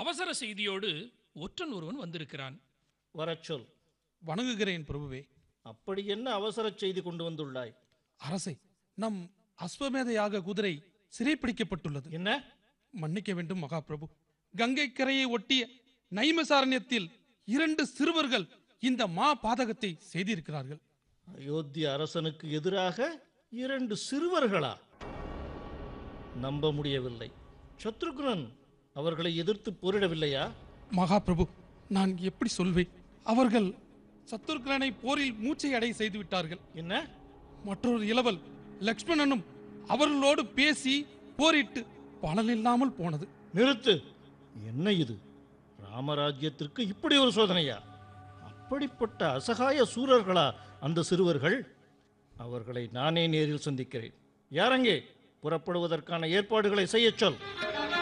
அவசர செய்தியோடு ஒற்றன் ஒருவன் வந்திருக்கிறான் வரச் சொல் வணங்குகிறேன் பிரபுவே அப்படி என்ன அவசர செய்தி கொண்டு வந்துள்ளாய் அரசே நம் அஸ்வமேத யாக குதிரை சிறைப்பிடிக்கப்பட்டுள்ளது என்ன மன்னிக்க வேண்டும் மகாபிரபு கங்கை கரையை ஒட்டிய நைமசாரண்யத்தில் இரண்டு சிறுவர்கள் இந்த மா பாதகத்தை செய்திருக்கிறார்கள் அயோத்திய அரசனுக்கு எதிராக இரண்டு சிறுவர்களா நம்ப முடியவில்லை சத்ருகுணன் அவர்களை எதிர்த்து போரிடவில்லையா மகாபிரபு நான் எப்படி சொல்வேன் அவர்கள் சத்துருக்கலனை போரில் மூச்சை அடை செய்து விட்டார்கள் என்ன மற்றொரு இளவல் லக்ஷ்மணனும் அவர்களோடு பேசி போரிட்டு பலனில்லாமல் போனது நிறுத்து என்ன இது ராமராஜ்யத்திற்கு இப்படி ஒரு சோதனையா அப்படிப்பட்ட அசகாய சூரர்களா அந்த சிறுவர்கள் அவர்களை நானே நேரில் சந்திக்கிறேன் யாரங்கே புறப்படுவதற்கான ஏற்பாடுகளை செய்யச் சொல்